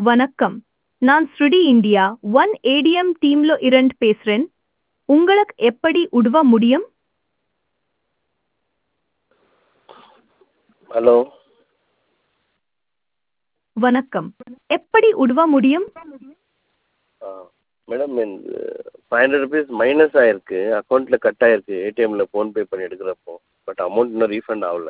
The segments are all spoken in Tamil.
வணக்கம் நான் ஸ்ருடி இந்தியா ஒன் ஏடிஎம் டீம்ல இருந்து பேசுறேன் உங்களுக்கு எப்படி உதவ முடியும் ஹலோ வணக்கம் எப்படி உதவ முடியும் ஆ மேடம் எனக்கு ஃபைவ் ஹண்ட்ரட் ருபீஸ் மைனஸ் ஆயிருக்கு அக்கௌண்ட்டில் கட் ஆயிருக்கு ஏடிஎம்மில் ஃபோன்பே பண்ணி எடுக்கிறப்போ பட் அமௌண்ட் இன்னும் ரீஃபண்ட் ஆகல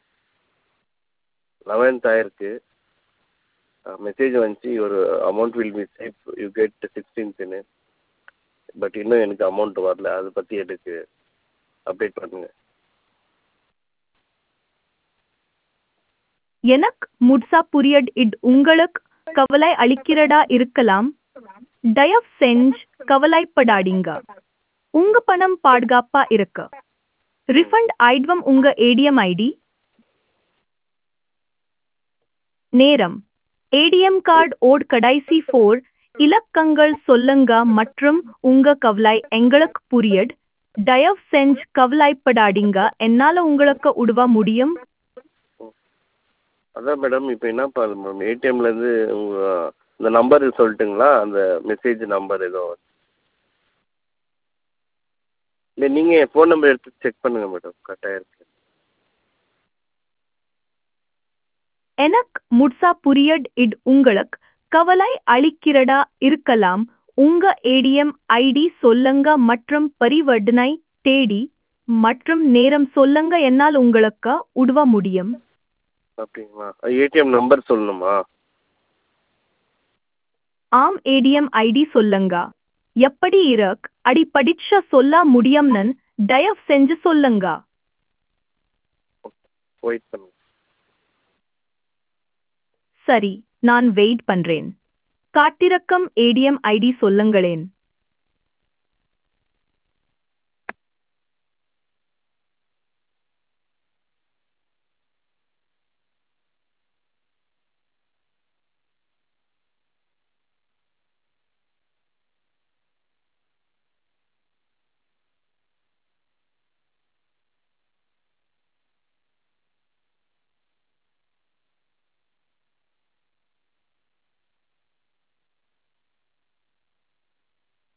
லெவன்த் ஆயிருக்கு மெசேஜ் வந்துச்சு ஒரு amount will be safe you get சிக்ஸ்டீன்த்துன்னு பட் இன்னும் எனக்கு அமௌண்ட் வரல அதை பற்றி எனக்கு அப்டேட் பண்ணுங்கள் எனக்கு முட்சா புரியட் இட் உங்களுக்கு கவலை அளிக்கிறதா இருக்கலாம் தயவு செஞ்சு கவலைப்படாதீங்க உங்க பணம் பாதுகாப்பா இருக்கு ரிஃபண்ட் ஆயிடுவம் உங்க ஏடிஎம் ஐடி நேரம் ஏடிஎம் கார்டு ஓட் கடைசி ஃபோர் இலக்கங்கள் சொல்லுங்க மற்றும் உங்க கவலை எங்களுக்கு புரியட் தயவு செஞ்சு கவலைப்படாதீங்க என்னால உங்களுக்கு உதவ முடியும் அதான் மேடம் இப்போ என்ன பண்ண மேடம் ஏடிஎம்லேருந்து உங்கள் இந்த நம்பர் சொல்லட்டுங்களா அந்த மெசேஜ் நம்பர் ஏதோ இல்லை நீங்கள் என் ஃபோன் நம்பர் எடுத்து செக் பண்ணுங்கள் மேடம் கரெக்டாக இருக்கு எனக்கு முட்சா புரியட் இட் உங்களுக்கு கவலை அளிக்கிறதா இருக்கலாம் உங்க ஏடிஎம் ஐடி சொல்லுங்க மற்றும் பரிவர்த்தனை தேடி மற்றும் நேரம் சொல்லுங்க என்னால் உங்களுக்கு உதவ முடியும் அப்படிங்களா ஏடிஎம் நம்பர் சொல்லணுமா ஆம் ஏடிஎம் ஐடி சொல்லுங்க எப்படி இருக்கு அடி படிச்ச சொல்ல முடியும்னு தயவு செஞ்சு சொல்லுங்க வெயிட் பண்ணுங்க சரி நான் வெயிட் பண்றேன் காட்டிறக்கம் ஏடிஎம் ஐடி சொல்லுங்களேன்